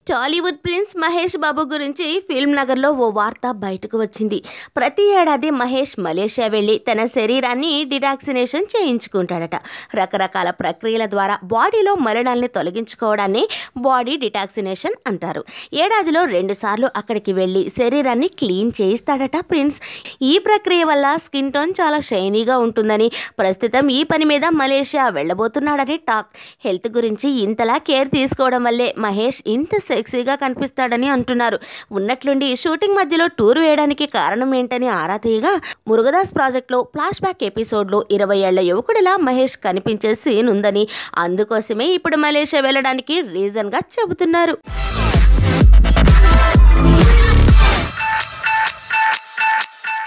Tollywood prince Mahesh బాబు గురించి film నగర్లో ఓ వార్త బయటకు వచ్చింది ప్రతి ఏడాది మహేష్ మలేషియా వెళ్ళి తన శరీరాన్ని డిటాక్సినేషన్ చేయించుకుంటాడట రకరకాల ప్రక్రియల ద్వారా బాడీలో మలినాల్ని తొలగించుకోవడాన్ని బాడీ డిటాక్సినేషన్ అంటారు ఏడాదిలో రెండుసార్లు అక్కడికి వెళ్ళి శరీరాన్ని క్లీన్ చేయిస్తాడట ప్రిన్స్ ఈ ప్రక్రియ వల్ల స్కిన్ టోన్ చాలా షైనీగా ఉంటుందని ప్రస్తుతం ఈ పని మీద మలేషియా వెళ్ళబోతున్నాడని టాక్ హెల్త్ గురించి ఇంతలా కేర్ తీసుకోవడం వల్లే మహేష్ ఇంత సెక్సీగా కనిపిస్తాడని అంటున్నారు ఉన్నట్లుండి షూటింగ్ మధ్యలో టూర్ వేయడానికి కారణం ఏంటని ఆరా తీయగా మురుగదాస్ ప్రాజెక్ట్లో ఫ్లాష్ బ్యాక్ ఎపిసోడ్లో ఇరవై ఏళ్ల యువకుడిలా మహేష్ కనిపించే సీన్ ఉందని అందుకోసమే ఇప్పుడు మలేషియా వెళ్ళడానికి రీజన్గా చెబుతున్నారు